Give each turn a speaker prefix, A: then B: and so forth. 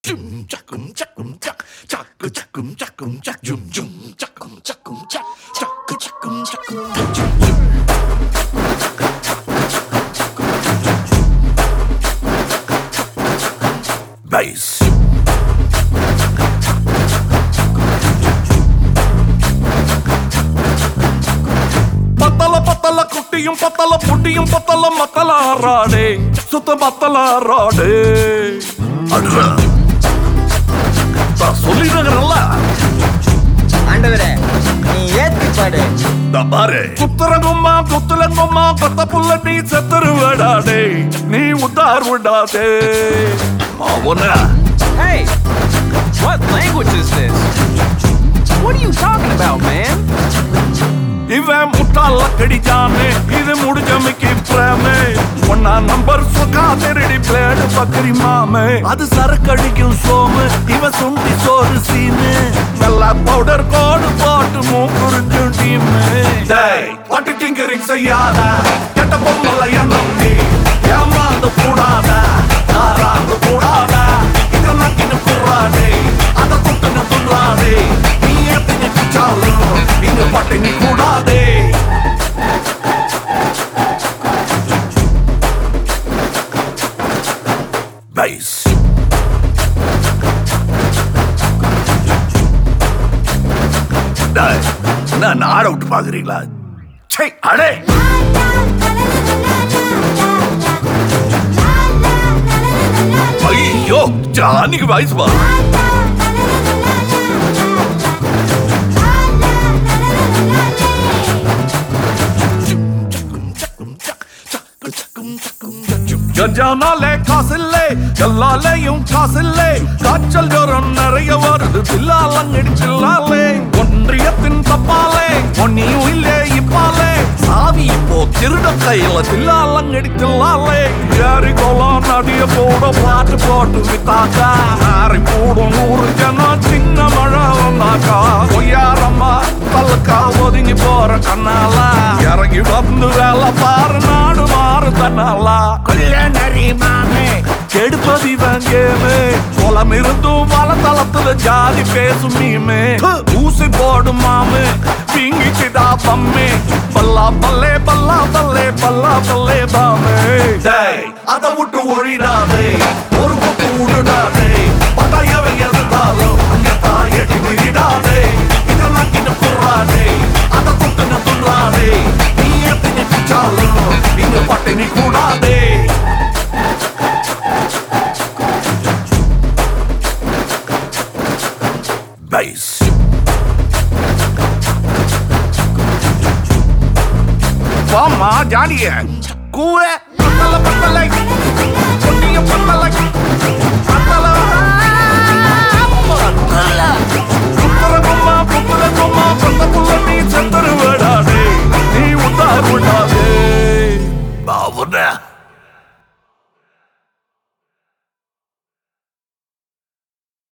A: Jum jackum jackum jack jack jackum jackum jack jum jum jackum jackum jack jack jackum jackum jack jum jum Bass.
B: பத்தல பத்தல குட்டியும் பத்தல புட்டியும் பத்தல மத்தல ஆறாடே சுத்த மத்தல ஆறாடே
A: அடுறா
B: நான் சொல்லிடுறேன்ல
C: ஆண்டவரே நீ ஏத்தி பாடு
A: நான் பாரு
B: குத்துறங்கும்மா குத்துலங்கும்மா கொத்த புள்ள நீ செத்துருவடாடே நீ உத்தார் விடாதே
A: அவன
D: Hey, what language is this? What are you talking about, man?
B: இவன் முட்டாள கடிச்சானே இது முடிஞ்சமைக்கு பிரேமே ஒன்னா நம்பர் சுகா திருடி பிளேடு பக்கரி மாமே அது சரக்கடிக்கும் சோமு இவன் சுண்டி சோறு சீனு நல்லா பவுடர் கோடு போட்டு மூக்குறிஞ்சும் டீமு டேய் பட்டு டிங்கரிங் செய்யாத கெட்ட பொம்மல எண்ணம் நீ ஏமாந்து கூடாத ஆறாந்து கூடாத இதை நக்கின்னு கூடாதே அதை தொட்டுன்னு துள்ளாதே நீ ஏத்தின்னு கிச்சாலும் இங்க பட்டினி கூடாதே
A: Bass. டேய், என்ன நாட விட்டு பாக்குறீங்களா சே அடே ஐயோ ஜானிக்கு வாய்ஸ் பா
B: கஞ்சானாலே காசில்லே எல்லாலேயும் காசில்லே காய்ச்சல் ஜுரம் நிறைய வருது பில்லாலங்கடி பில்லாலே ஒன்றியத்தின் தப்பாலே ஒன்னியும் இல்லே இப்பாலே சாவி இப்போ திருட கையில பில்லாலங்கடி தில்லாலே ஏறி கோலம் நதிய போட பாட்டு போட்டு வித்தாக்கா ஆறி போடும் நூறு ஜனம் சின்ன மழை வந்தாக்கா பொய்யாரம்மா பல்லுக்கா ஒதுங்கி போற கண்ணாலா இறங்கி வந்து வேலை பாரு நாடு மாறு தன்னாலா கொள்ளநரி மாமே கெடுப்பதி வங்கேமே குளம் இருந்தும் வளத்தளத்துல ஜாதி பேசும் நீமே ஊசி போடும் மாமே பிங்கிச்சுதா பம்மே பல்லா பல்லே பல்லா பல்லே பல்லா பல்லே பாமே டேய் அதை விட்டு ஒழிடாதே ஒரு பக்கம் விடுடாதே பட்டாயவை எதிர்த்தாலும் அங்க தாயடி விரிடாதே இதெல்லாம் கிட்ட போறாதே அதை தொட்டுன்னு துள்ளாதே நீ எத்தனை பிச்சாலும் இங்க பட்டினி கூடாதே
A: Bass.
B: வாமா ஜாலிய கூற பத்தல பத்தலை பொன்னிய பத்தலை பத்தல புத்தர கும்மா புத்தர கும்மா பத்த புள்ள நீ செத்துரு விடாதே நீ உத்தார் விடாதே